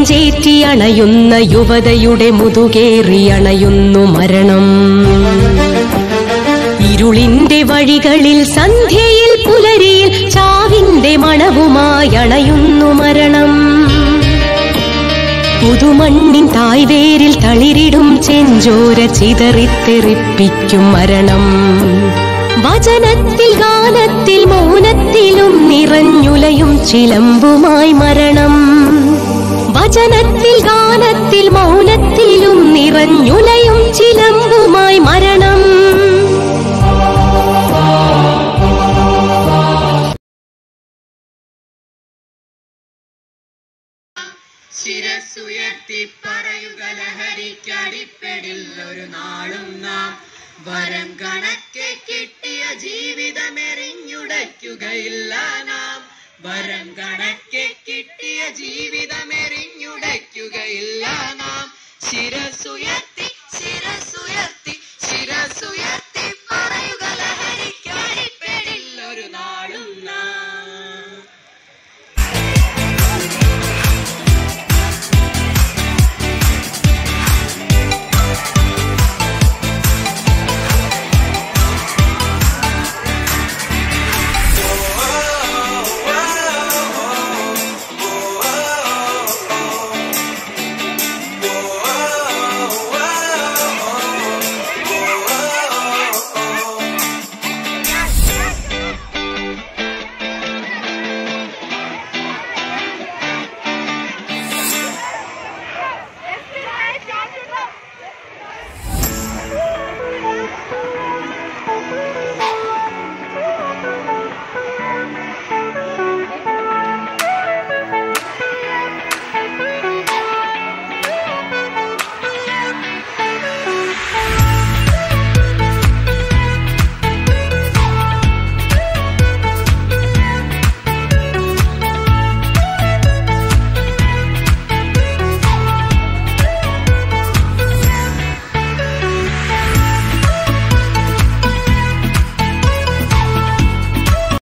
നെഞ്ചേറ്റി അണയുന്ന യുവതയുടെ മുതുകേറി അണയുന്നു മരണം ഇരുളിന്റെ വഴികളിൽ സന്ധ്യയിൽ പുലരിയിൽ ചാവിന്റെ മണവുമായി അണയുന്നു മരണം പുതുമണ്ണിൻ തായ്വേരിൽ തളിരിടും ചെഞ്ചോര ചിതറിത്തെറിപ്പിക്കും മരണം വചനത്തിൽ ഗാനത്തിൽ മൗനത്തിലും നിറഞ്ഞുലയും ചിലമ്പുമായി മരണം വചനത്തിൽ ഗാനത്തിൽ മൗനത്തിലും നിറഞ്ഞുലയും ചിലമ്പുമായി മരണം ശിരസുയർത്തി പറയുക ലഹരിക്കടിപ്പെടിൽ ഒരു നാളും നാം വരം കണക്കെ കിട്ടിയ ജീവിതമെറിഞ്ഞുടയ്ക്കുകയില്ല നാം വരം കണക്കെ കിട്ടിയ ജീവിതമെറിഞ്ഞുടയ്ക്കുകയില്ല നാം ശിരസുയർത്തി ശിരസ്